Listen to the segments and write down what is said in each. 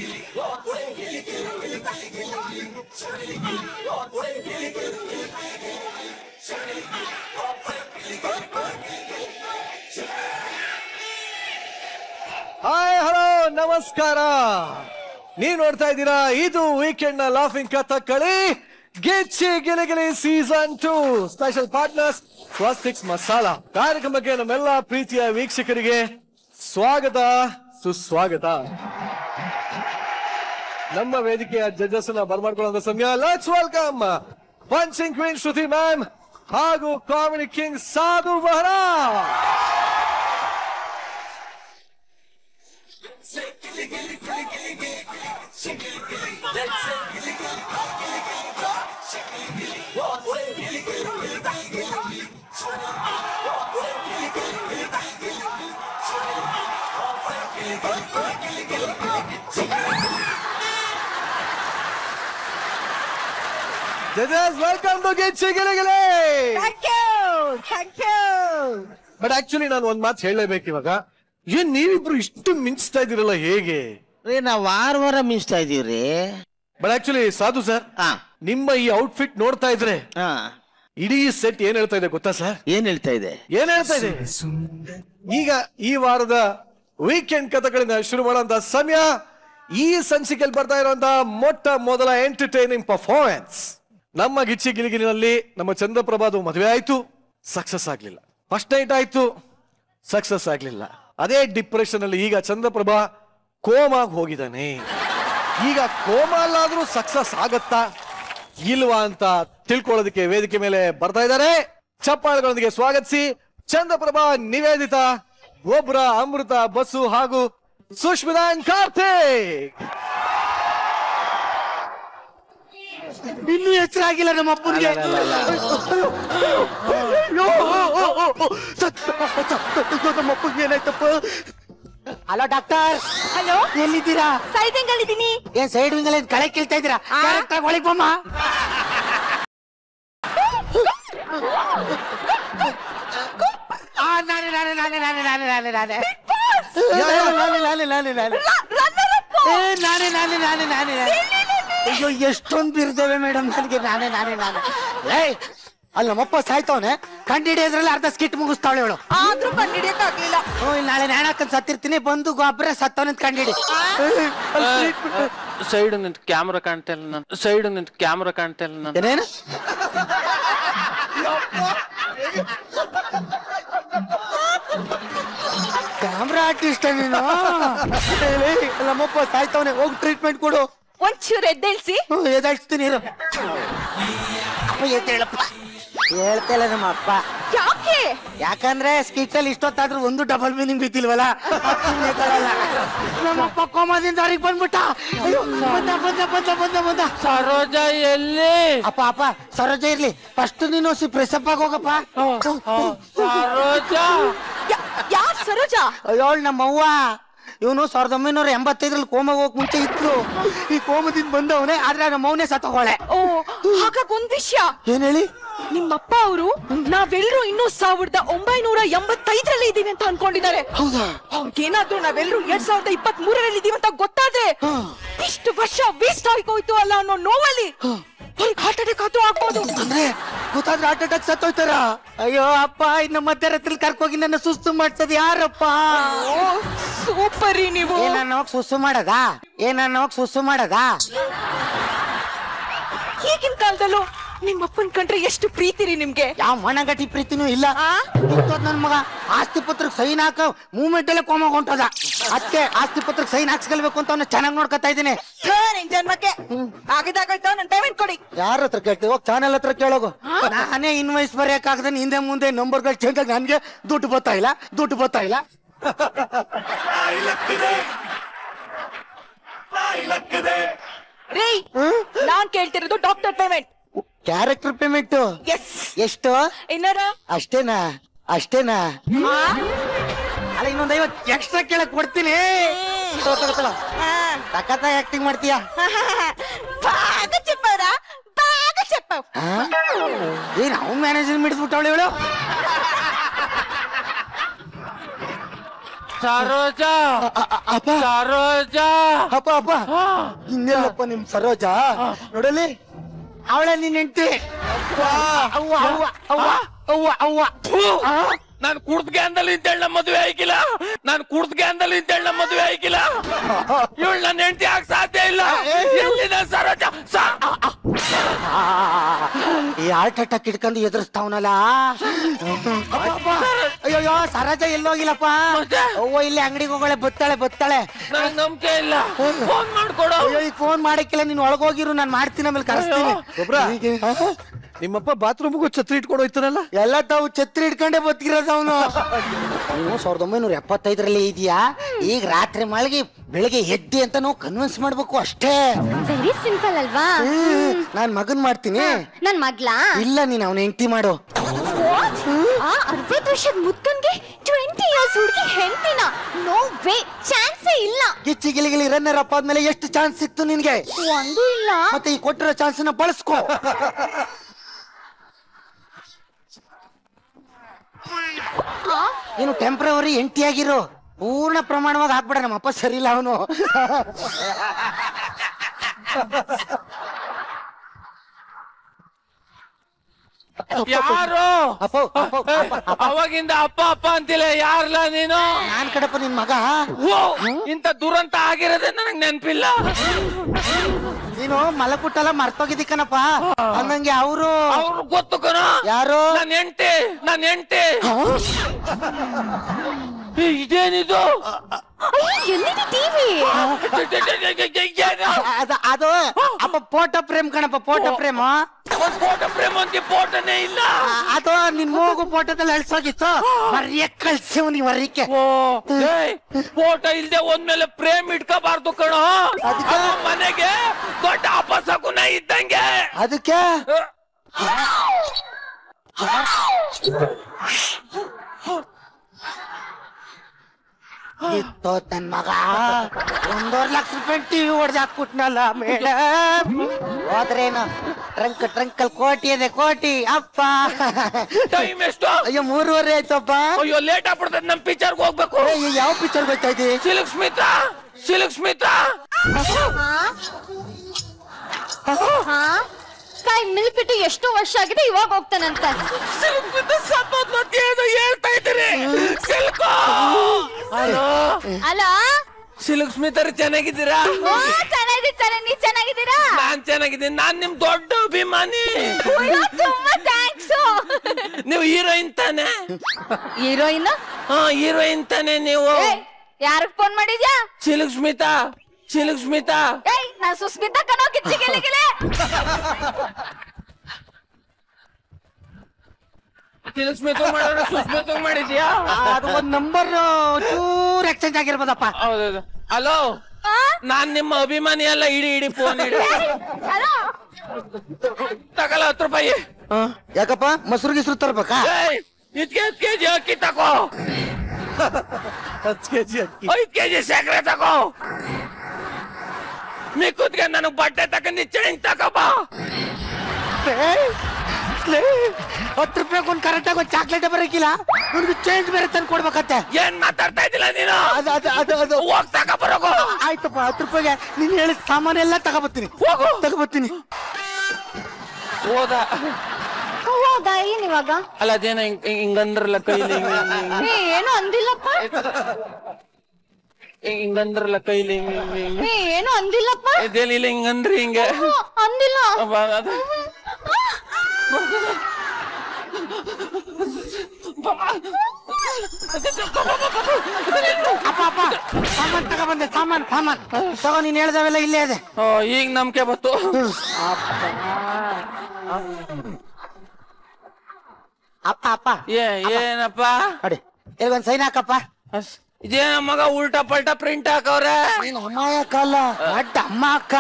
Hi hello ನಮಸ್ಕಾರ ನೀವ್ ನೋಡ್ತಾ ಇದ್ದೀರಾ ಇದು ವೀಕೆಂಡ್ ನ laughing Kathakali Gichchi Giligili season two special partners Swastiks masala ಕಾರ್ಯಕ್ರಮಕ್ಕೆ ನಮ್ಮೆಲ್ಲ ಪ್ರೀತಿಯ ವೀಕ್ಷಕರಿಗೆ ಸ್ವಾಗತ ಸುಸ್ವಾಗತ ನಮ್ಮ ವೇದಿಕೆಯ ಜಡ್ಜಸ್ ನ ಬರ್ಮಾಡ್ಕೊಳ್ಳೋ ಸಮಯ let's welcome punching queen Shruti ma'am ಹಾಗೂ ಕಾಮಿಡಿ ಕಿಂಗ್ ಸಾಧು ಬಹರಾ judges welcome to Gichchi Giligili thank you thank you but actually ನಾನು ಒಂದ್ ಮಾತು ಹೇಳಲೇಬೇಕು ಇವಾಗ ಏನ್ ನೀವಿಬ್ರು ಇಷ್ಟು ಮಿಂಚ್ತಾ ಇದೀರಲ್ಲ ಹೇಗೆ ರೀ ನಾವ್ ವಾರ ವಾರ ಮಿಂಚ್ತಾ ಇದೀವ್ರಿ ಬಟ್ ಆಕ್ಚುಲಿ ಸಾಧು ಸರ್ ಹಾ ನಿಮ್ಮ ಈ ಔಟ್ಫಿಟ್ ನೋಡ್ತಾ ಇದ್ರೆ ಹಾ ಇಡೀ ಸೆಟ್ ಏನ್ ಹೇಳ್ತಾ ಇದೆ ಗೊತ್ತಾ ಸರ್ ಏನ್ ಹೇಳ್ತಾ ಇದೆ ಏನ್ ಹೇಳ್ತಾ ಇದೆ ಈಗ ಈ ವಾರದ ವೀಕೆಂಡ್ ಕಥೆಗಳಿಂದ ಶುರು ಮಾಡುವಂತ ಸಮಯ ಈ ಸಂಚಿಕೆಯಲ್ಲಿ ಬರ್ತಾ ಇರುವಂತಹ ಮೊಟ್ಟ ಮೊದಲ ಎಂಟರ್ಟೈನಿಂಗ್ ಪರ್ಫಾರ್ಮೆನ್ಸ್ ನಮ್ಮ ಗಿಚ್ಚಿ ಗಿಲಿಗಿಲಿನಲ್ಲಿ ನಮ್ಮ ಚಂದ್ರಪ್ರಭಾದು ಮದುವೆ ಆಯ್ತು ಸಕ್ಸಸ್ ಆಗ್ಲಿಲ್ಲ ಫಸ್ಟ್ ನೈಟ್ ಆಯ್ತು ಸಕ್ಸಸ್ ಆಗ್ಲಿಲ್ಲ ಅದೇ ಡಿಪ್ರೆಷನ್ ಅಲ್ಲಿ ಈಗ ಚಂದ್ರಪ್ರಭಾ ಕೋಮಾಗ್ ಹೋಗಿದ್ದಾನೆ ಈಗ ಕೋಮಾ ಅಲ್ಲಾದ್ರೂ ಸಕ್ಸಸ್ ಆಗತ್ತಾ ಇಲ್ವಾ ಅಂತ ತಿಳ್ಕೊಳ್ಳೋದಕ್ಕೆ ವೇದಿಕೆ ಮೇಲೆ ಬರ್ತಾ ಇದ್ದಾರೆ ಚಪ್ಪಾಳೆಗಳೊಂದಿಗೆ ಸ್ವಾಗತಿಸಿ ಚಂದ್ರಪ್ರಭಾ ನಿವೇದಿತ ಒಬ್ರ ಅಮೃತ ಬಸ್ಸು ಹಾಗೂ ಸುಷ್ಮಿತಾನ್ ಕಾರ್ತಿಕ್ ಇನ್ನೂ ಹೆಸರಾಗಿಲ್ಲ ನಮ್ಮ ಅಪ್ಪನಿಗೆ ನಮ್ಮ ಅಪ್ಪನಿಗೆ ಏನಾಯ್ತಪ್ಪ ಹಲೋ ಡಾಕ್ಟರ್ ಹಲೋ ಎಲ್ಲಿದ್ದೀರಾ ಸೈದಂಗಳಿದ್ದೀನಿ ಏನ್ ಸೈಡ್ ವಿಂಗಲ್ ಏನ್ ಕಳೆ ಕೇಳ್ತಾ ಇದ್ದೀರಾ ಕರೆಕ್ಟ್ ಆಗಿ ಒಳಗೆ ಬಮ್ಮ ಆ, ನಾನೇ ನಾನೇ ನಾನೇ ನಾನೇ ನಾನೇ ನಾನೇ ನಾನೇ ನಾನೇ ನಾನೇ ನಾನೇ ನಾನೇ ಏ ನಾನೇ ನಾನೇ ನಾನೇ ನಾನೇ ನಾನೇ ಅಯ್ಯೋ ಎಷ್ಟೊಂದು ಬಿರ್ದೇವೆ ಮೇಡಮ್ ನನಗೆ ನಾನೇ ನಾನೇ ನಾನೇ ಏಯ್ ಅಲ್ಲಿ ನಮ್ಮಪ್ಪ ಸಾಯ್ತವನೆ ಕಂಡಿಡಿಯೋದ್ರಲ್ಲಿ ಅರ್ಧ ಸ್ಕಿಟ್ ಮುಗಿಸ್ತಾವಳೆ ಇವಳು ಆದ್ರೂ ಕಂಡಿಡಿಯಕ್ ಆಗ್ಲಿಲ್ಲ ಓ ಇಲ್ಲಿ ನಾಳೆ ನ್ಯಾಣ ಹಾಕೊಂಡ್ ಸತ್ತಿರ್ತೀನಿ ಬಂದು ಗೊಬ್ಬರ ಸತ್ತವನಂತ ಕಂಡಿಡಿ ಸೈಡ್ ನಿಂತು ಕ್ಯಾಮ್ರಾ ಕಾಣ್ತಾ ಇಲ್ಲ ನಾನು ಸೈಡ್ ನಿಂತು ಕ್ಯಾಮ್ರಾ ಕಾಣ್ತಾ ಇಲ್ಲ ನಾನು ಏನೇನು ಕ್ಯಾಮ್ರಾ ಆರ್ಟಿಸ್ಟ್ ನೀನು ಹೇಳಿ ನಮ್ಮಪ್ಪ ಸಾಯ್ತವನೆ ಹೋಗಿ ಟ್ರೀಟ್ಮೆಂಟ್ ಕೊಡು ಒಂಚೂರು ಎದ್ದೇಳ್ಸಿ ಹ್ಮ್, ಎದಾಳ್ಸ್ತೀನಿ ಇರು ಅಪ್ಪ ಎದ್ದೇಳಪ್ಪ ಹೇಳ್ತಿಲ್ಲ ನಮ್ಮ ಅಪ್ಪ ಯಾಕೆ ಯಾಕಂದ್ರೆ ಸ್ಕಿಟ್ ಅಲ್ಲಿ ಇಷ್ಟೊತ್ತಾದ್ರೂ ಒಂದು ಡಬಲ್ ಮೀನಿಂಗ್ ಬಿದ್ದಿಲ್ವಲ್ಲ ಅಪ್ಪನ್ ಎದ್ದೇಳಲ್ಲ. ನಮ್ಮಪ್ಪ ಕೋಮಾದಿಂದ ಅವ್ರಿಗೆ ಬಂದ್ಬಿಟ್ಟ ಅಯ್ಯೋ, ಬಂದ ಬಂದ ಬಂದ ಬಂದ ಬಂದ ಸರೋಜ ಎಲ್ಲಿ ಅಪ್ಪ ಅಪ್ಪ ಸರೋಜ ಇರ್ಲಿ ಫಸ್ಟ್ ನೀನು ಸಿ ಪ್ರೆಸಪ್ ಆಗಿ ಹೋಗಪ್ಪ ಸರೋಜ ಯಾ- ಯಾರ್ ಸರೋಜಾ ಅಯ್ಯೋಳ್ ನಮ್ಮವ್ವ ಇವನು ಸಾವಿರದ ಒಂಬೈನೂರ ಎಂಬತ್ತೈದ್ರಲ್ಲಿ ಕೋಮಾಗ ಹೋಗಕ್ ಮುಂಚೆ ಇತ್ತು ಈ ಕೋಮದಿಂದ ಬಂದವನೇ ಆದ್ರೆ ನಮ್ಮವನೇ ಸತ್ತೋಳೆ ಓ ಹಾಗಾಗ್ ಒಂದ್ ವಿಷಯ ಏನ್ ಹೇಳಿ ನಿಮ್ಮಪ್ಪ ಅವರು ನಾವೆಲ್ಲರೂ ಇನ್ನೂ ಸಾವಿರದ ಒಂಬೈನೂರ ಎಂಬತ್ತೈದರಲ್ಲಿ ಇದೀವಿ ಅಂತ ಅನ್ಕೊಂಡಿದ್ದಾರೆ ಹೌದಾ ಅವ್ರಿಗೇನಾದ್ರೂ ನಾವೆಲ್ಲರೂ ಎರಡ್ ಸಾವಿರದ ಇಪ್ಪತ್ತ್ ಮೂರರಲ್ಲಿ ಇದೀವಿ ಅಂತ ಗೊತ್ತಾದ್ರೆ ಇಷ್ಟು ವರ್ಷ ವೇಸ್ಟ್ ಆಗೋಯ್ತು ಅಲ್ಲ ಅನ್ನೋ ನೋವಲ್ಲಿ ಅವ್ರಿಗೆ ಹಾರ್ಟ್ ಅಟ್ಯಾಕ್ ಆದ್ರೂ ಆಗ್ಬೋದು ಅಂದ್ರೆ ಗೊತ್ತಾದ್ರೆ ಹಾರ್ಟ್ ಅಟ್ಯಾಕ್ ಸತ್ತೋಯ್ತಾರ ಅಯ್ಯೋ ಅಪ್ಪ ಇನ್ನ ಮಧ್ಯರಾತ್ರಿ ಕರ್ಕೋಗಿ ನನ್ನ ಸುಸ್ತು ಮಾಡ್ಸದ್ ಯಾರಪ್ಪ ಓ ಸೂಪರ್ ರೀ ನೀವು ಏನನ್ನ ಹೋಗ್ ಸುಸ್ಸು ಮಾಡದ ಏನನ್ನ ಹೋಗ್ ಸುಸ್ಸು ಮಾಡದ ಈಗಿನ ಕಾಲದಲ್ಲೂ ನಿಮ್ಮ ಅಪ್ಪನ್ ಕಂಡ್ರೆ ಎಷ್ಟು ಪ್ರೀತಿ ರೀ ನಿಮ್ಗೆ ಯಾವ ಮನಗಟಿ ಪ್ರೀತಿನೂ ಇಲ್ಲ ಆ? ಗೊತ್ತೋದ್ ನನ್ ಮಗ ಆಸ್ತಿ ಪತ್ರಕ್ ಸೈನ್ ಹಾಕ ಮೂಮೆಂಟ್ ಅಲ್ಲೇ ಕೋಮಾಗ ಹೊಂಟದ ಅದಕ್ಕೆ ಆಸ್ತಿ ಪತ್ರಕ್ ಸೈನ್ ಹಾಕ್ಸ್ಕೊಳ್ಬೇಕು ಅಂತ ಅವ್ನ ಚೆನ್ನಾಗ್ ನೋಡ್ಕೊತಾ ಇದ್ದೀನಿ ಥು, ನಿನ್ ಜನ್ಮಕ್ಕೆ ಆಗಿದಾಗೋಯ್ತು ನನ್ ಪೇಮೆಂಟ್ ಕೊಡಿ ಯಾರ ಹತ್ರ ಕೇಳ್ತೀವಿ ಹೋಗ್ ಚಾನೆಲ್ ಹತ್ರ ಕೇಳೋಗು ನಾನೇ ಇನ್ವಾಯ್ಸ್ ಬರೆಯಕ್ಕಾಗದೆ ಹಿಂದೆ ಮುಂದೆ ನಂಬರ್ಗಳು ಚೇಂಜ್ ಆಗಿ ನನ್ಗೆ ದುಡ್ಡು ಬರ್ತಾ ಇಲ್ಲ ದುಡ್ಡು ಬರ್ತಾ ಇಲ್ಲ ರೀ ನಾನ್ ಕೇಳ್ತಿರೋದು doctor payment character payment yes ಎಷ್ಟು ಇನ್ನಾರ ಅಷ್ಟೇನಾ ಅಷ್ಟೇನಾ ಅಲ್ಲ ಇನ್ನೊಂದ್ ಐವತ್ ಎಕ್ಸ್ಟ್ರಾ ಕೇಳಕ್ ಕೊಡ್ತೀನಿ ತಗೋ, ತಗೋ, ತಗೋ. ಸಖತ್ ಆಕ್ಟಿಂಗ್ ಮಾಡ್ತೀಯಾ బాగా చెప్పారా బాగా చెప్పావు ಆ? ಏನ್ ಅವ್ನ್ ಮ್ಯಾನೇಜರ್ ಮಿಡಿದ್ಬಿಟ್ಟವಳು ಇವಳು ಸರೋಜಾ ಅಪ್ಪ ಸರೋಜಾ ಅಪ್ಪ ಅಪ್ಪ ಇನ್ನೆಲ್ಲಪ್ಪ ನಿಮ್ ಸರೋಜ ನೋಡಲಿ ಅವಳೆ ನಿನ್ ಹೆಂಡತಿ ಅವ್ವ ಅವ್ವ ಅವ್ವ ಅವ್ವ ಅವ್ವ ನಾನು ಕುಡ್ದ ಗ್ಯಾನ್ದಲ್ಲಿ ಇದ್ದೇಳ ನಮ್ಮ ಮದುವೆ ಆಯ್ಕಿಲ್ಲ ನಾನು ಕುಡ್ದ ಗ್ಯಾನ್ದಲ್ಲಿ ಇದ್ದೇಳ ನಮ್ಮ ಮದುವೆ ಆಯ್ಕಿಲ್ಲ ಇವಳು ನನ್ನ ಹೆಂಡತಿ ಆಗ ಸಾಧ್ಯ ಇಲ್ಲ ಎಲ್ಲಿದೆ ಸರೋಜ ಸ- ಈ ಹಾರ್ಟ್ ಅಟ್ಯಾಕ್ ಇಟ್ಕೊಂಡು ಎದುರಿಸ್ತಾವನಲ್ಲ ಅಯ್ಯೋ ಸರೋಜ ಎಲ್ಲೋಗಿಲ್ಲಪ್ಪ ಮತ್ತೆ? ಅವ್ವ ಇಲ್ಲಿ ಅಂಗಡಿಗೆ ಹೋಗಳೆ ಬತ್ತಾಳೆ ಬತ್ತಾಳೆ ನನಗ್ ನಂಬಿಕೆ ಇಲ್ಲ ಫೋನ್ ಮಾಡ್ಕೊಡು ಅಯ್ಯೋ ಈಗ ಫೋನ್ ಮಾಡಕ್ಕಿಲ್ಲ ನೀನ್ ಒಳಗೋಗಿರು ನಾನ್ ಮಾಡ್ತೀನಿ ಆಮೇಲೆ ಕರೆಸ್ತೀನಿ ಒಬ್ರ? ಹೀಗೆ, ಹ? ನಿಮ್ಮಪ್ಪ ಬಾತ್ರೂಮ್ಗೂ ಛತ್ರಿ ಇಟ್ಕೊಂಡು ಹೋಯ್ತಾನಲ್ಲ ಎಲ್ಲ ತಾವು ಛತ್ರಿ ಇಟ್ಕೊಂಡೆ ಬದುಕಿರೋದು ಅವನು ನೀನು ಸಾವಿರದ ಒಂಬೈನೂರ ಎಪ್ಪತ್ತೈದರಲ್ಲಿ ಇದೆಯಾ ಈಗ ರಾತ್ರಿ ಮಳಗಿ ಬೆಳಿಗ್ಗೆ ಎದ್ದಿ ಅಂತ ನಾವು ಕನ್ವಿನ್ಸ್ ಮಾಡ್ಬೇಕು ಅಷ್ಟೇ ವೆರಿ ಸಿಂಪಲ್ ಅಲ್ವಾ ನಾನ್ ಮಗನ್ ಮಾಡ್ತೀನಿ ನನ್ ಮಗ್ಲಾ ಇಲ್ಲ ನೀನ್ ಅವನ ಹೆಂಡತಿ ಮಾಡು ಆ ಅರವತ್ತು ವರ್ಷದ ಮುದ್ಕನ್ಗೆ ಟ್ವೆಂಟಿ ಇಯರ್ಸ್ ಹುಡುಗಿ ಹೆಂಡತಿನ ನೋ ವೇ ಚಾನ್ಸೇ ಇಲ್ಲ ಗಿಚ್ಚಿ ಗಿಲಿಗಿಲಿ ರನ್ನರ್ ಅಪ್ ಆದ್ಮೇಲೆ ಎಷ್ಟು ಚಾನ್ಸ್ ಸಿಕ್ತು ನಿನ್ಗೆ ಒಂದು ಇಲ್ಲ ಮತ್ತೆ ಈ ಕೊಟ್ಟಿರೋ ಚಾನ್ಸ್ ನ ಬಳಸ್ಕೋ ನೀನು ಟೆಂಪ್ರವರಿ ಎಂಟಿ ಆಗಿರು ಪೂರ್ಣ ಪ್ರಮಾಣವಾಗಿ ಹಾಕ್ಬೇಡ ನಮ್ಮಪ್ಪ ಸರಿ ಇಲ್ಲ ಅವನು ಯಾರು ಅಪ್ಪ ಅಪ್ಪ ಅಪ್ಪ, ಅಪ್ಪ. ಅವಾಗಿಂದ ಅಪ್ಪ ಅಪ್ಪ ಅಂತಿಲ್ಲ ಯಾರಲ್ಲ ನೀನು ನಾನ್ ಕಡಪ ನಿನ್ ಮಗ ಓ ಇಂತ ದುರಂತ ಆಗಿರೋದೇ ನನಗ್ ನೆನ್ಪಿಲ್ಲ ನೀನು ಮಲಕುಟ್ಟೆಲ್ಲ ಮರ್ತೋಗಿದ್ದಿ ಕಣಪ್ಪ ಅಂದಂಗೆ ಅವರು ಅವ್ರು ಗೊತ್ತು ಕಣ ಯಾರು ನನ್ ಹೆಂಡ್ತಿ ನನ್ ಹೆಂಡ್ತಿ ಏ, ಇದೇನಿದು ಅಯ್ಯೋ ಎಲ್ಲಿದೆ ಟಿವಿ ಏನು? ಅದ ಅದು ಅಪ್ಪ ಫೋಟೋ ಫ್ರೇಮ್ ಕಣಪ್ಪ ಫೋಟೋ ಫ್ರೇಮ್ ಒಂದ್ ಫೋಟೋ ಪ್ರೇಮ್ ಅಂತ ಫೋಟೋನೇ ಇಲ್ಲ ಅದು ನಿನ್ ಮೂಗು ಫೋಟೋದಲ್ಲಿ ಅಳ್ಸೋಗಿತ್ತು ಮರ್ಯಕ್ ಕಳ್ಸಿವ್ ನೀ ಮರ್ಯಕ್ಕೆ ಓ ಫೋಟೋ ಇಲ್ದೆ ಒಂದ್ಮೇಲೆ ಪ್ರೇಮ್ ಇಟ್ಕೋಬಾರ್ದು ಕಣ ಅದಕ್ಕೆ? ಅದು ಮನೆಗೆ ದೊಡ್ಡ ಅಪಸಗುನ ಇದ್ದಂಗೆ ಅದಕ್ಕೆ ಇತ್ತು ನನ್ ಮಗ ಒಂದೂವರೆ ಲಕ್ಷ ರೂಪಾಯಿ ಟಿವಿ ಹೊಡೆದು ಹಾಕ್ಬಿಟ್ನಲ್ಲ ಮೇಡಮ್ ಹೋದ್ರೇನು ಟ್ರಂಕ್ ಟ್ರಂಕಲ್ ಕೋಟಿ ಇದೆ ಕೋಟಿ ಅಪ್ಪ ಟೈಮ್ ಎಷ್ಟು ಅಯ್ಯೋ ಮೂರುವರೆ ಆಯ್ತಪ್ಪ ಅಯ್ಯೋ ಲೇಟ್ ಆಗ್ಬಿಡ್ತದೆ ನಮ್ ಪಿಕ್ಚರ್ಗೆ ಹೋಗ್ಬೇಕು ಏ, ಈ ಯಾವ ಪಿಕ್ಚರ್ ಹೋಗ್ತಾ ಇದ್ದೀವಿ ಸಿಲ್ಕ್ ಸ್ಮಿತಾ ಸಿಲ್ಕ್ ಸ್ಮಿತಾ ಹಾ ಕೈ ಮಿಲ್ಪಿಟ್ಟು ಎಷ್ಟೋ ವರ್ಷ ಆಗಿದೆ ಇವಾಗ ಹೋಗ್ತಾನಂತ ಸಿಲ್ಕ್ ಸ್ಮಿತಾ ಸತ್ತೋದ್ಲು ಅಂತ ಏನೋ ಹೇಳ್ತಾ ಇದ್ದೀರಿ ಸಿಲ್ಕ್ ಹಲೋ ಅಲ್ಲ ಸಿಲ್ಕ್ ಸ್ಮಿತರ್ ಚೆನ್ನಾಗಿದ್ದೀರಾ ಓ ಚೆನ್ನಾಗಿದೆ ಚೆನ್ನಾಗಿ ನೀವ್ ಚೆನ್ನಾಗಿದ್ದೀರಾ ನಾನ್ ಚೆನ್ನಾಗಿದ್ದೀನಿ ನಾನ್ ನಿಮ್ ದೊಡ್ಡ ಅಭಿಮಾನಿ ಅಯ್ಯೋ, ತುಂಬಾ ಥ್ಯಾಂಕ್ಸ್ ನೀವು ಹೀರೋಯಿನ್ ತಾನೆ ಹೀರೋಯಿನ್ ಹಾ ಹೀರೋಯಿನ್ ತಾನೆ ನೀವು ಯಾರಿಗ್ ಫೋನ್ ಮಾಡಿದ್ಯಾ ಸಿಲ್ಕ್ ಸ್ಮಿತಾ ಸಿಲ್ಕ್ ಸ್ಮಿತಾ ಏಯ್ ನಾನ್ ಸುಸ್ಮಿತಾ ಕಣೋ ಗಿಚ್ಚಿ ಗಿಲಿಗಿಲಿ ಸಿಲ್ಕ್ ಸ್ಮಿತಾ ಮಾಡಿದ್ರೆ ಸುಸ್ಮಿತಾ ಮಾಡಿದ್ಯಾ ಅದು ಒಂದ್ ನಂಬರ್ ಚೂರ್ ಎಕ್ಸ್ಚೇಂಜ್ ಆಗಿರ್ಬೋದಪ್ಪ ಹೌದೌದು ಹಲೋ ಆ? ನಾನ್ ನಿಮ್ಮ ಅಭಿಮಾನಿ ಅಲ್ಲ ಇಡಿ ಇಡಿ ಫೋನ್ ಇಡಿ ಹಲೋ ತಗಲ ಹತ್ತು ರೂಪಾಯಿ ಯಾಕಪ್ಪ ಮೊಸರು ಗಿಸ್ರು ತರ್ಬೇಕಾ ಏಯ್ ಇದ್ಕೆ ಹತ್ತು ಕೆಜಿ ಅಕ್ಕಿ ತಗೋ ಹತ್ತು ಕೆಜಿ ಅಕ್ಕಿ ಐದ್ ಕೆಜಿ ಸಕ್ಕರೆ ತಗೋ ಮಿಕ್ಕುದ್ಗೆ ನನಗ್ ಬಟ್ಟೆ ತಕೊಂಡಿ ಚೈನ್ ತಗೋಬ ಹತ್ತು ರೂಪಾಯಿ ಒಂದ್ ಕರೆಕ್ಟ್ ಆಗಿ ಒಂದ್ ಚಾಕ್ಲೇಟ್ ಬರಕಿಲ್ಲ ನಿಮ್ಗೆ ಚೇಂಜ್ ಬೇರೆ ತಂದು ಕೊಡ್ಬೇಕತ್ತೆ ಏನ್ ಮಾತಾಡ್ತಾ ಇದ್ದಿಲ್ಲ ನೀನು ಅದು ಅದು ಅದು ಅದು ಹೋಗ್ ತಗೋಬರೋಗು ಆಯ್ತಪ್ಪ ಹತ್ತು ರೂಪಾಯಿಗೆ ನೀನ್ ಹೇಳಿದ ಸಾಮಾನೆಲ್ಲ ತಗೋಬತ್ತೀನಿ ಹೋಗು ತಗೋಬತ್ತೀನಿ ಹೋದ ಹೌದಾ ಏನ್ ಇವಾಗ ಅಲ್ಲ ಅದೇನ ಹಿಂಗ್ ಹಿಂಗಂದ್ರಲ್ಲ ಕೈಲಿ ಹಿಂಗ್ ಹಿಂಗ್ ಹಿಂಗ್ ಏ, ಏನು ಅಂದಿಲ್ಲಪ್ಪ ಹಿಂಗ್ ಹಿಂಗಂದ್ರಲ್ಲ ಕೈಲಿ ಹಿಂಗ್ ಹಿಂಗ್ ಹಿಂಗ್. ಏ, ಏನು ಅಂದಿಲ್ಲಪ್ಪ ಇದೇನಿಲ್ಲ ಹಿಂಗಂದ್ರಿ ಹಿಂಗೆ ಹ್ಮ್, ಅಂದಿಲ್ಲ ಅಬ್ಬ, ಅದು- ಅಪ್ಪ ಅಪ್ಪ ಸಾಮಾನ್ ತಗೊಬಂದೆ ಸಾಮಾನ್ ಸಾಮಾನ್ ತಗೋ ನೀನ್ ಹೇಳ್ದವೆಲ್ಲ ಇಲ್ಲೇ ಇದೆ ಓ ಈಗ ನಂಬಿಕೆ ಬತ್ತು ಅಪ್ಪ ಅಪ್ಪ ಏ ಏನಪ್ಪ ನೋಡಿ ಇಲ್ಲಿ ಒಂದ್ ಸೈನ್ ಹಾಕಪ್ಪ ಅಸ್- ಇದೇನ ಮಗ ಉಲ್ಟಾ ಪಲ್ಟಾ ಪ್ರಿಂಟ್ ಹಾಕವ್ರೆ ನೀನ್ ಅಮ್ಮಾಯ ಕಾಲ ದೊಡ್ಡ ಅಮ್ಮ ಅಕ್ಕ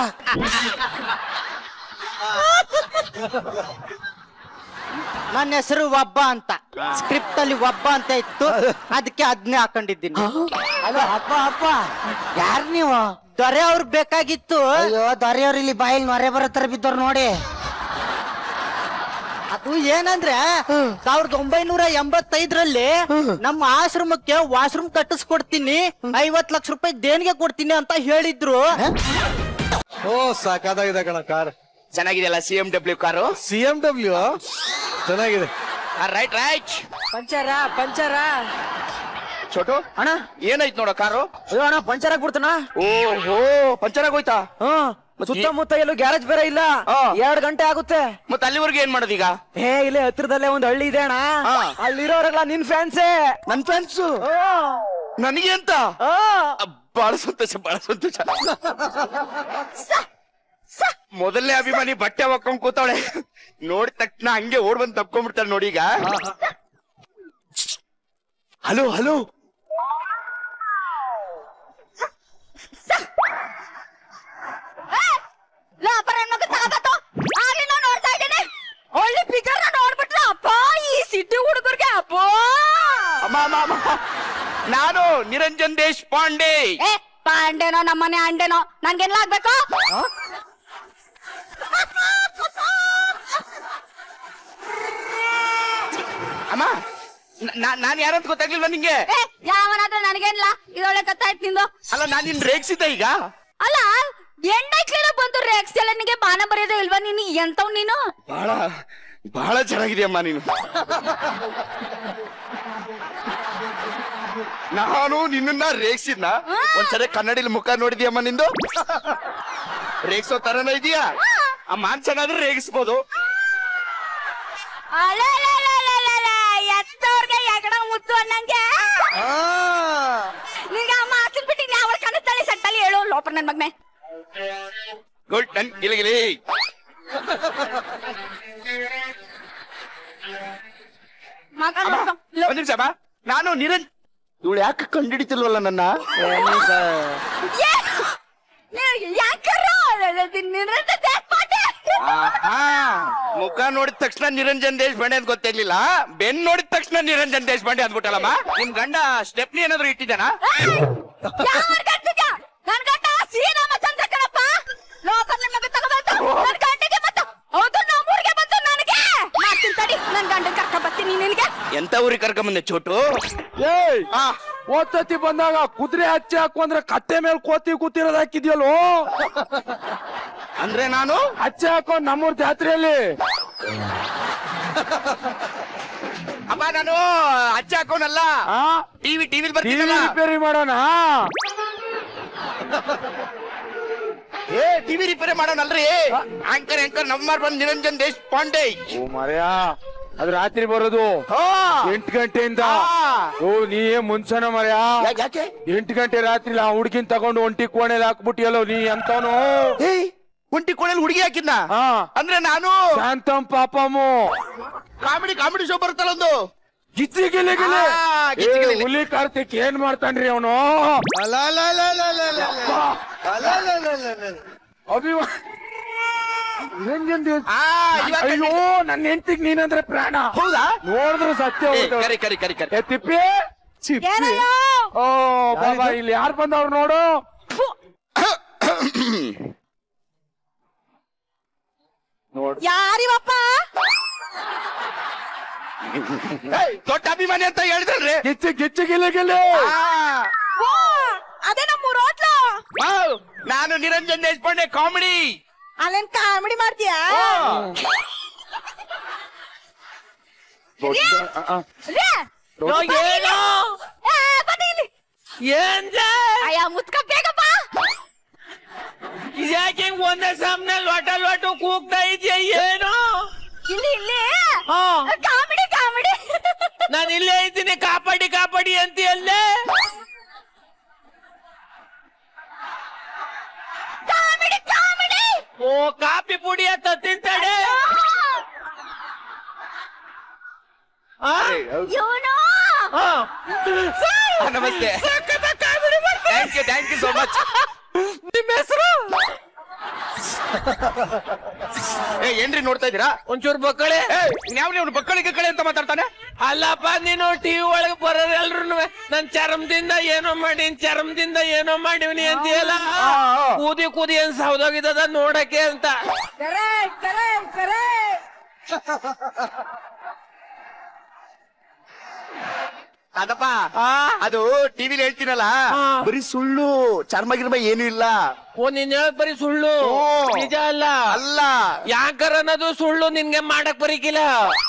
ನನ್ನ ಹೆಸರು ಒಬ್ಬ ಅಂತ ಸ್ಕ್ರಿಪ್ಟ್ ಅಲ್ಲಿ ಒಬ್ಬ ಅಂತ ಇತ್ತು ಅದಕ್ಕೆ ಅದನ್ನೇ ಹಾಕೊಂಡಿದ್ದೀನಿ ಅಲೋ ಅಪ್ಪ ಅಪ್ಪ ಯಾರ್ ನೀವು ದೊರೆ ಅವ್ರು ಬೇಕಾಗಿತ್ತು ಅಯ್ಯೋ ದೊರೆ ಅವ್ರು ಇಲ್ಲಿ ಬಾಯಲ್ಲಿ ನೊರೆ ಬರೋ ತರ ಬಿದ್ದವ್ರು ನೋಡಿ ಅದು ಏನಂದ್ರೆ ಸಾವಿರದ ಒಂಬೈನೂರ ಎಂಬತ್ತೈದರಲ್ಲಿ ನಮ್ಮ ಆಶ್ರಮಕ್ಕೆ ವಾಶ್ರೂಮ್ ಕಟ್ಟಿಸ್ಕೊಡ್ತೀನಿ ಐವತ್ ಲಕ್ಷ ರೂಪಾಯಿ ದೇಣಿಗೆ ಕೊಡ್ತೀನಿ ಅಂತ ಹೇಳಿದ್ರು ಓ ಸಾಕಾಗಿದೆ ಕಣ ಕಾರ್ ಚೆನ್ನಾಗಿದೆಯಲ್ಲ C M W car C M W ಚೆನ್ನಾಗಿದೆ ರೈಟ್ ರೈಟ್ ಪಂಚರ ಪಂಚರ ಚೋಟು ಅಣ್ಣ ಏನಾಯ್ತು ನೋಡ ಕಾರು ಅಯ್ಯೋ ಅಣ್ಣ ಪಂಚರ್ ಆಗ್ಬಿಡ್ತಾನ ಓಹೋ ಪಂಚರ್ ಆಗೋಯ್ತಾ ಹ್ಮ್ ಸುತ್ತಮುತ್ತ ಎಲ್ಲೂ ಗ್ಯಾರೇಜ್ ಬೇರೆ ಇಲ್ಲ ಹಾ. ಎರಡ್ ಗಂಟೆ ಆಗುತ್ತೆ ಮತ್ತೆ ಅಲ್ಲಿವರೆಗೆ ಏನ್ ಮಾಡೋದೀಗ ಏ ಇಲ್ಲೇ ಹತ್ರದಲ್ಲೇ ಒಂದ್ ಹಳ್ಳಿ ಇದೆ ಅಣ್ಣ ಹಾ. ಅಲ್ಲಿರೋರೆಲ್ಲ ನಿನ್ ಫ್ಯಾನ್ಸೇ ನನ್ ಫ್ಯಾನ್ಸು ನನಗೆ ಅಂತ ಅಬ್ಬ್, ಬಹಳ ಸಂತೋಷ ಬಹಳ ಸಂತೋಷ ಮೊದಲನೇ ಅಭಿಮಾನಿ ಬಟ್ಟೆ ಹಾಕೊಂಡ್ ಕೂತವಳೆ ನೋಡಿದ ತಕ್ಷಣ ಹಂಗೆ ಓಡ್ ಬಂದ್ ತಪ್ಕೊಂಡ್ಬಿಡ್ತಾಳೆ ನೋಡಿ ಈಗ ಹಲೋ ಹಲೋ ನೋಡ್ತಾ ಇದ್ದೇನೆ ಒಳ್ಳೆ ಪಿಕರ್ ನೋಡ್ಬಿಟ್ರ ಅಪ್ಪ ಈ ಸಿಟಿ ಹುಡುಗರ್ಗೆ ಅಪ್ಪ ಅಮ್ಮ ಅಮ್ಮ ಅಮ್ಮ ನಾನು ನಿರಂಜನ್ ದೇಶ್ ಪಾಂಡೆ ಏ ಪಾಂಡೆನೋ ನಮ್ಮನೆ ಅಂಡೆನೋ ನನ್ಗೆಲ್ಲ ಆಗ್ಬೇಕು ಅಮ್ಮ ನ- ನಾ- ನಾನ್ ಯಾರಂತ ಗೊತ್ತಾಗ್ಲಿಲ್ವಾ ನಿಂಗೆ ಏ ಯಾವನಾದ್ರೂ ನನಗೇನಿಲ್ಲ ಇದೊಳ್ಳೆ ಕತ್ತಾಯ್ತು ನಿಂದು ಅಲ್ಲ ನಾನ್ ನಿನ್ ರೇಗ್ಸಿದ್ದೆ ಈಗ ಅಲ್ಲ ಎಣ್ಣೈಕ್ಲೆಲ್ಲ ಬಂದು ರೇಕ್ಸ್ ಎಲ್ಲ ನಿನಗೆ ಬಾನ ಬರೆಯೋದೇ ಇಲ್ವಾ ನೀನು ಎಂತವ್ ನೀನು ಬಹಳ ಬಹಳ ಚೆನ್ನಾಗಿದೆಯಮ್ಮ ನೀನು ನಾನು ನಿನ್ನ ರೇಗ್ಸಿದ್ನ ಒಂದ್ಸರಿ ಕನ್ನಡಿಲಿ ಮುಖ ನೋಡಿದ್ಯಮ್ಮ ನಿಂದು ರೇಗ್ಸೋ ತರನ ಇದೆಯಾ ಆ ಮಾನ್ಸನಾದ್ರೂ ರೇಗಿಸ್ಬೋದು ಎತ್ತವ್ರಿಗೆ ಎಗಡ ಮುತ್ತು ಅನ್ನಂಗೆ ನಿಂಗೆ ಅಮ್ಮ ಹಾಸಿನ ಬಿಟ್ಟಿದ್ಯಾ ಅವಳ ಕನಸಲ್ಲಿ ಸಟ್ಟಲ್ಲಿ ಹೇಳು ಲೋಪರ್ ನನ್ ಮಗ್ನೆ ಗುಡ್ ನನ್ ಗಿಲಿಗಿಲಿ ಮಗ ಅಮ್ಮ, ನೋಡ್ಕೊ. ಲೋ- ಒಂದ್ ನಿಮಿಷ ಅಮ್ಮ ನಾನು ನಿರಂಜ್ ಇವಳು ಯಾಕೆ ಕಂಡಿಡಿತಿಲ್ವಲ್ಲ ನನ್ನ ಏ, ನೀ- ಯಾಕರ್ರ? ನಿನ್ನಂತ ದೇಕ್ ಪಾಟೆ. ಆಹಾ, ಮುಖ ನೋಡಿದ ತಕ್ಷಣ ನಿರಂಜನ್ ದೇಶಪಾಂಡೆ ಅಂತ ಗೊತ್ತಾಗ್ಲಿಲ್ಲ ಬೆನ್ ನೋಡಿದ ತಕ್ಷಣ ನಿರಂಜನ್ ದೇಶಪಾಂಡೆ ಅಂದ್ಬಿಟ್ಟಲ್ಲಮ್ಮ ನಿಮ್ ಗಂಡ ಸ್ಟೆಪ್ನಿ ಏನಾದ್ರು ಇಟ್ಟಿದ್ದಾನ ಏಯ್! ಯಾರ್ ಗಂಡಗ? ನನ್ ಗಂಡ ಶ್ರೀರಾಮ ಚಂದ್ರ ಕಣಪ್ಪ. ಲೋಕಲ್ ನನ್ ಮಗ ತಗೊಂಡ್ಬಂತು. ನನ್ ಗಂಡಗೆ ಬಂತು. ಹೌದು ನಮ್ಮೂರಿಗೆ ಬಂತು ನನಗೆ. ಮಾಡ್ತೀನಿ ತಡಿ, ನನ್ ಗಂಡನ್ ಕರ್ಕೊಂಡ್ ಬರ್ತೀನಿ ನಿನಗೆ. ಎಂತ ಊರಿಗೆ ಕರ್ಕೊಂಬಂದೆ ಚೋಟು ಏಯ್ ಆ, ಓದ್ತತಿ ಬಂದಾಗ ಕುದುರೆ ಹಚ್ಚಿ ಹಾಕೊಂಡ್ರೆ ಕತ್ತೆ ಮೇಲೆ ಕೋತಿ ಕೂತಿರೋದ್ ಹಾಕಿದ್ಯಲ್ಲೋ ಅಂದ್ರೆ ನಾನು ಹಚ್ಚಿ ಹಾಕೊಂಡ್ ನಮ್ಮೂರ್ ಜಾತ್ರೆಯಲ್ಲಿ ಅಮ್ಮ ನಾನು ಅಚ್ಚ ಹಾಕೋನಲ್ಲ ಆ ಟಿವಿ ಟಿವಿಲ್ ಟಿವಿ ಬರ್ತೀನಲ್ಲ ರಿಪೇರಿ ಮಾಡೋಣ ಏ ಟಿವಿ ರಿಪೇರಿ ಮಾಡೋಣಲ್ರಿ ಆಂಕರ್ ಆಂಕರ್ ನಮ್ಮರ್ ಬಂದ್ ನಿರಂಜನ್ ದೇಶ್ ಪಾಂಡೆ ಓ ಮರ್ಯಾ ಅದು ರಾತ್ರಿ ಬರೋದು ಹಾ. ಎಂಟು ಗಂಟೆಯಿಂದ ಆ. ಓ ನೀ ಏನ್ ಮುಂಚೆನ ಮರ್ಯಾ ಯಾ- ಯಾಕೆ ಎಂಟು ಗಂಟೆ ರಾತ್ರಿ ಆ ಹುಡ್ಗಿನ್ ತಗೊಂಡು ಒಂಟಿ ಕೋಣೆಲಿ ಹಾಕ್ಬಿಟ್ಟಿಯಲ್ಲೋ ನೀ ಅಂತವನು ಏಯ್ ಒಂಟಿ ಕೋಣೆಲ್ ಹುಡುಗಿ ಹಾಕಿದ್ನ ಹಾ ಅಂದ್ರೆ ನಾನು ಶಾಂತಂ ಪಾಪಮ್ಮು ಕಾಮಿಡಿ ಕಾಮಿಡಿ ಶೋ ಬರುತ್ತಲ್ಲ ಒಂದು ಗಿಚ್ಚಿ ಗಿಲಿ ಗಿಲಿ ಆ, ಗಿಚ್ಚಿ ಏ, ಗಿಲಿ. ಹುಲಿ ಕಾರ್ತಿಕ್ ಏನ್ ಮಾಡ್ತಾನ್ರಿ ಅವನು ಅಭಿಮಾ ನಿರಂಜನ್ ದೇವ್- ಆ, ಇವಾಗ ಅಯ್ಯೋ ನನ್ನ ಹೆಂಡತಿಗ್ ನೀನಂದ್ರೆ ಪ್ರಾಣ ಹೌದಾ ನೋಡಿದ್ರೆ ಸತ್ಯ ಏ, ಹೋಗ್ತದೆ. ಕರಿ ಕರಿ ಕರಿ ಕರಿ ಏ ತಿಪ್ಪಿ ಏನಯ್ಯ? ಓ ಬಾಬಾ ಇಲ್ಲಿ ಯಾರು ಬಂದವ್ರು ನೋಡು ನೋಡ್ ಯಾರಿವಪ್ಪ ಏಯ್, ದೊಡ್ಡ ಅಭಿಮಾನಿ ಅಂತ ಹೇಳಿದ್ರಲ್ರಿ ಗಿಚ್ಚಿ ಗಿಚ್ಚಿ ಗಿಲಿ ಗಿಲಿ ಆ, ಓ, ಅದೇ ನಮ್ಮೂರ್ ಹೋಟ್ಲು ವಾವ್, ನಾನು ನಿರಂಜನ್ ದೇಶಪಾಂಡೆ ಕಾಮಿಡಿ ಅಲ್ಲೇನ್ ಕಾಮಿಡಿ ಮಾಡ್ತೀಯಾ ರೇ, ಏನು ಏ, ಬನ್ನಿ ಇಲ್ಲಿ. ಏನ್ ಅಯ್ಯ ಮುತ್ಕ ಬೇಗ ಬಾ ಯಾಕೆ ಒಂದೇ ಸಾಮ್ನೆ ಲೋಟ ಲೋಟ ಕೂಗ್ತಾ ಇದೆಯಾ ಏನು ಇಲ್ಲಿ ಇಲ್ಲಿ ಹಾ. ಕಾಮಿಡಿ ಕಾಮಿಡಿ ನಾನು ಇಲ್ಲೇ ಇದ್ದೀನಿ ಕಾಪಾಡಿ ಕಾಪಾಡಿ ಅಂತ ಅಲ್ಲೇ ಕಾಮಿಡಿ ಕಾಮಿಡಿ ಓ ಕಾಪಿ ಪುಡಿ ಅಂತ ತಿಂತಾಳೆ ಆ? ಇವನು ಆ. ನಮಸ್ತೆ thank you thank you so much ನಿಮ್ಮ ಹೆಸರು ಏ ಏನ್ರಿ ನೋಡ್ತಾ ಇದ್ದೀರಾ ಒಂಚೂರು ಬಕ್ಕಳೆ ಯಾವ ನೀವು ಬಕ್ಕಳಿ ಕಳೆ ಅಂತ ಮಾತಾಡ್ತಾನೆ ಅಲ್ಲಪ್ಪ ನೀನು ಟಿವಿ ಒಳಗೆ ಬರೋರು ಎಲ್ರು ನನ್ ಚರ್ಮದಿಂದ ಏನೋ ಮಾಡಿ ಚರ್ಮದಿಂದ ಏನೋ ಮಾಡಿವ್ನಿ ಅಂತೀಯಲ್ಲ ಕೂದಿ ಕೂದಿ ಏನ್ ಸೌದೋಗಿದ್ದದ ನೋಡಕ್ಕೆ ಅಂತ ಕರೆ ಕರೆ ಕರೆ ಅದಪ್ಪ ಅದು ಟಿವಿಲಿ ಹೇಳ್ತೀನಲ್ಲ ಆ. ಬರೀ ಸುಳ್ಳು ಚರ್ಮ ಗಿರ್ಮ ಏನು ಇಲ್ಲ ಓ ನೀನ್ ಹೇಳದ್ ಬರೀ ಸುಳ್ಳು ಓ. ನಿಜ ಅಲ್ಲ ಅಲ್ಲ ಯಾಕರ್ ಅನ್ನೋದು ಸುಳ್ಳು ನಿನ್ಗೆ ಮಾಡಕ್ ಬರೀಕಿಲ್ಲ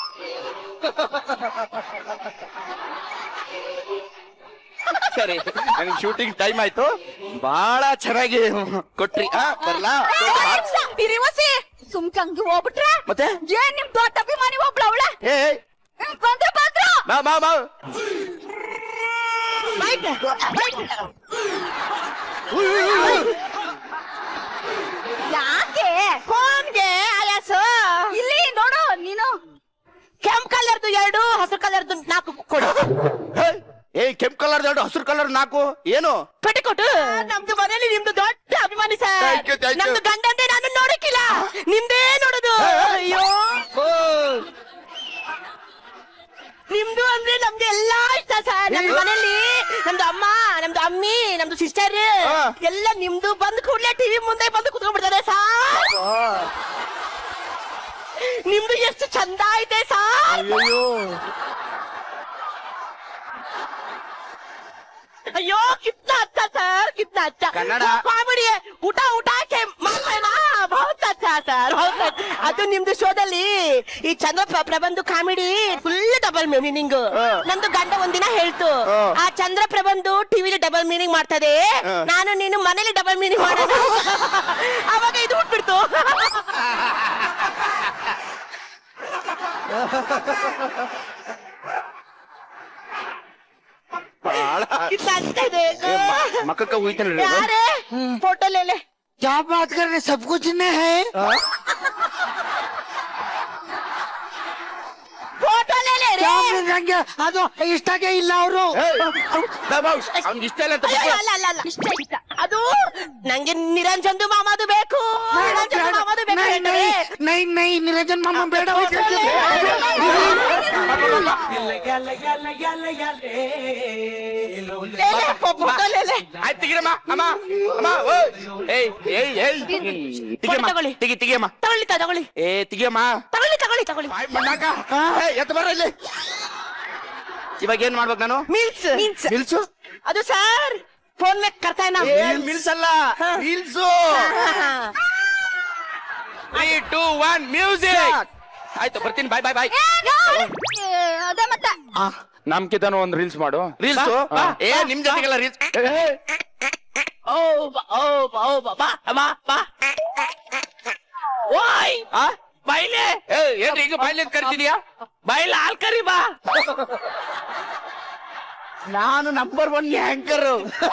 ಸರಿ ನನಗೆ ಶೂಟಿಂಗ್ ಟೈಮ್ ಆಯ್ತು ಬಹಳ ಚೆನ್ನಾಗಿ ಕೊಟ್ರಿ ಆ ಬರ್ಲಾ ಇರಿವಸಿ ಸುಮ್ಕಂಗ್ ಹೋಗ್ಬಿಟ್ರೆ ಮತ್ತೆ ಏನ್ ನಿಮ್ ದೊಡ್ಡ ಅಭಿಮಾನಿ ಒಬ್ಳ ಅವಳ ಏ ಬಂದ್ರೆ ಬಂದ್ರು ಬಾ ಬಾ ಬಾ ಯಾಕೆ ಫೋನ್ಗೆ ಆಯಾಸ ಇಲ್ಲಿ ನೋಡು ನೀನು ಕೆಂಪ್ ಕಲರ್ದು ಎರಡು ಹಸಿರು ಕಲರ್ದು ನಾಲ್ಕು ಕೊಡು ಹೇ, ಏ ಕೆಂಪ್ ಕಲರ್ ಎರಡು ಹಸಿರು ಕಲರ್ ನಾಲ್ಕು ಏನು ಪೆಟ್ಟಿಕೊಟ್ಟು ನಮ್ದು ಮನೇಲಿ ನಿಮ್ದು ದೊಡ್ಡ ಅಭಿಮಾನಿ sir Thank you, thank you. ನಮ್ದು ಗಂಡಂದೆ ನಾನು ನೋಡಕ್ಕಿಲ್ಲ ನಿಮ್ದೇ ನೋಡುದು ಅಯ್ಯೋ ನಿಮ್ದು ಅಂದ್ರೆ ನಮ್ದು ಎಲ್ಲಾ ಇಷ್ಟ ಸರ್ ನಮ್ದು ಮನೇಲಿ ನಮ್ದು ಅಮ್ಮ ನಮ್ದು ಅಮ್ಮಿ ನಮ್ದು ಸಿಸ್ಟರ್ ಹಾ. ಎಲ್ಲ ನಿಮ್ದು ಬಂದ್ ಕೂಡ್ಲೆ ಟಿವಿ ಮುಂದೆ ಬಂದು ಕುತ್ಕೊಂಡ್ಬಿಡ್ತಾರೆ ಸಾರ್ ನಿಮ್ದು ಎಷ್ಟು ಚಂದ ಐತೆ ಸಾರ್ ಅಯ್ಯೋ ಕಿತ್ನಾ ಅಚ್ಚಾ ಸರ್ ಕಿತ್ನಾ ಅಚ್ಚಾ ಕನ್ನಡ. ಕಾಮಿಡಿ ಊಟ ಊಟ ಕೆ ಮಾತಾಡೋಣ ಬಹುತ್ ಅಚ್ಚಾ ಸರ್ ಬಹುತ್ ಅಚ್ಚಾ. ಅದು ನಿಮ್ದು ಶೋದಲ್ಲಿ ಈ ಚಂದ್ರ ಪ್ರ- ಪ್ರಬಂಧು ಕಾಮಿಡಿ ಫುಲ್ ಡಬಲ್ ಮೀನಿಂಗ್ ಹಾ. ನಂದು ಗಂಡ ಒಂದಿನ ಹೇಳ್ತು ಹಾ. ಆ ಚಂದ್ರ ಪ್ರಬಂಧು ಟಿವಿಲಿ ಡಬಲ್ ಮೀನಿಂಗ್ ಮಾಡ್ತದೆ ಹಾ. ನಾನು ನೀನು ಮನೇಲಿ ಡಬಲ್ ಮೀನಿಂಗ್ ಮಾಡೋಣ ಅವಾಗ ಇದು ಹುಟ್ಬಿಡ್ತು ಬಹಳ ಇದು ಆಗ್ತಾ ಇದೆ ಮಕ್ಕಕ್ಕ ಹೋಯ್ತಾನೆ ಯಾರೇ ಫೋಟೋ ಲೇಲೆ क्या बात कर रहे सब कुछ ने है ಫೋಟೋ ಲೇಲೆ ರೇ ಅದು ಇಷ್ಟಾಗೆ ಇಲ್ಲ ಅವರು ಅವ್ನಿಗೆ ಇಷ್ಟ ಇಲ್ಲ ಅಂತ ಅಯ್ಯೋ, ಬಿಟ್ಬಿಡು. ಅಲ್ಲ ಅಲ್ಲ ಅಲ್ಲ ಇಷ್ಟ ಇಷ್ಟ ಅದು ನಂಗೆ ನಿರಂಜನ್ದು ಮಾಮಾದು ಬೇಕು ನಿರಂಜನ್ದು ಮಾಮಾದು ಬೇಕು ಹೇಳ್ತಾರೆ. ನೈ ನೈ ನಿರಂಜನ್ ಮಾಮ ಬೇಡ ಲೇಲೆ, ಫೋಟೋ ಲೇಲೆ. ಆಯ್ತು ತೆಗಿರಮ್ಮ ಅಮ್ಮ ಅಮ್ಮ ಓಯ್. ಏಯ್ ಏಯ್ ಏಯ್ ತೆಗಿಯಮ್ಮ ತಗೊಳ್ಳಿ. ತೆಗಿ ತೆಗಿಯಮ್ಮ ತಗೊಳ್ಳಿ ತ- ತಗೊಳ್ಳಿ ಏ ತೆಗಿಯಮ್ಮ ತಗೊಳ್ಳಿ ತಗೊಳ್ಳಿ ತಗೊಳ್ಳಿ ಬಾಯ್ ಮಣ್ಣಾಕ ಏ, ಎತ್ತು ಬರ ಇಲ್ಲಿ ಇವಾಗ ಏನ್ ಮಾಡ್ಬೇಕು ನಾನು ಮಿಲ್ಸ್ ಮಿಲ್ಸ್ ನಿಲ್ಸು ಅದು ಸರ್ ಫೋನ್ ಮೇಲೆ ಕರ್ತಾ ನಾ ಏನ್ ಮಿಲ್ಸ್ ಅಲ್ಲ reels three two one music ಆಯ್ತು ಬರ್ತೀನಿ ಬಾಯ್ ಬಾಯ್ ಬಾಯ್ ಏ, ನೋಡು. ಏ, ಅದೇ ಮತ್ತೆ ನಮ್ಕಿದನು ಒಂದ್ ರೀಲ್ಸ್ ಮಾಡು ರೀಲ್ಸ್ ಬಾ. ಏ ನಿಮ್ ಜೊತೆಗೆಲ್ಲ ರೀಲ್ಸ್ ಓ ಬಾ, ಓ ಬಾ, ಓ ಬಾ, ಬಾ, ಬಾ, ಬಾ. ಓಯ್ ಬೈಲೆ ಏನ್ರಿ ಈಗ ಬಾಯ್ಲಿ ಅಂತ ಕರಿತಿದ್ಯಾ ಬೈಲ ಹಾಲ್ ಕರಿ ಬಾ ನಾನು ನಂಬರ್ ಒನ್ ಆಂಕರ್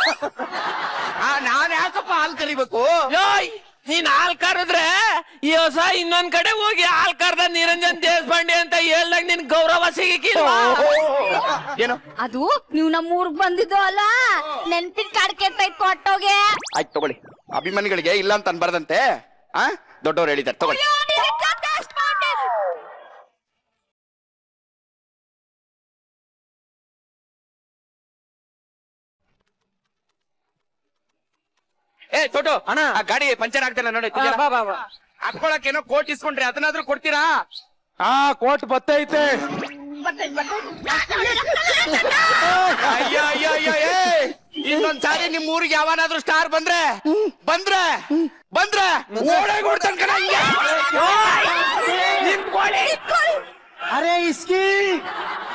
ನಾನ್ ಯಾಕಪ್ಪ ಹಾಲ್ ಕರಿಬೇಕು ಯೋಯ್ ನೀನ್ ಹಾಲ್ ಕರೆದ್ರೆ ಈ ಹೊಸ ಇನ್ನೊಂದ್ ಕಡೆ ಹೋಗಿ ಹಾಲ್ ಕರ್ದ ನಿರಂಜನ್ ದೇಶಪಾಂಡೆ ಅಂತ ಹೇಳ್ದಾಗ ನಿನ್ ಗೌರವ ಸಿಗಿಕ್ಕಿಲ್ವಾ ಏನು ಅದು ನೀವು ನಮ್ಮ ಊರ್ಗ್ ಬಂದಿದ್ದು ಅಲ್ಲ ನೆನ್ಪಿನ ಕಾಡ್ಕೆ ಅಂತ ಕೊಟ್ಟೋಗೆ ಆಯ್ತು ತಗೊಳ್ಳಿ ಅಭಿಮಾನಿಗಳಿಗೆ ಇಲ್ಲ ಅಂತ ಅನ್ಬಾರ್ದಂತೆ ಆ ದೊಡ್ಡವ್ರು ಹೇಳಿದ್ದಾರೆ ತಗೊಳ್ಳಿ ಏ ಚೋಟು ಅಣ್ಣ. ಆ ಗಾಡಿ ಪಂಚರ್ ಆಗ್ತಿಲ್ಲ ನೋಡಿ ಬಾ, ಬಾ, ಬಾ. ಹಾಕೊಳಕ್ಕೇನೋ ಕೋಟ್ ಇಸ್ಕೊಂಡ್ರಿ ಅದನ್ನಾದ್ರೂ ಕೊಡ್ತೀರಾ ಹಾ ಕೋಟ್ ಬತ್ತೈತೆ ಅಯ್ಯೋ ಅಯ್ಯೋ ಅಯ್ಯೋ ಏ ಇನ್ನೊಂದ್ ಸಾರಿ ನಿಮ್ ಊರಿಗೆ ಯಾವನಾದ್ರೂ ಸ್ಟಾರ್ ಬಂದ್ರೆ ಬಂದ್ರೆ ಬಂದ್ರೆ ಓಡೇ ಕೊಡ್ತಾನೆ ಕಣ ಹಿಂಗೆ. ನಿಂತ್ಕೊಳ್ಳಿ ಅರೆ ಇಸ್ಕಿ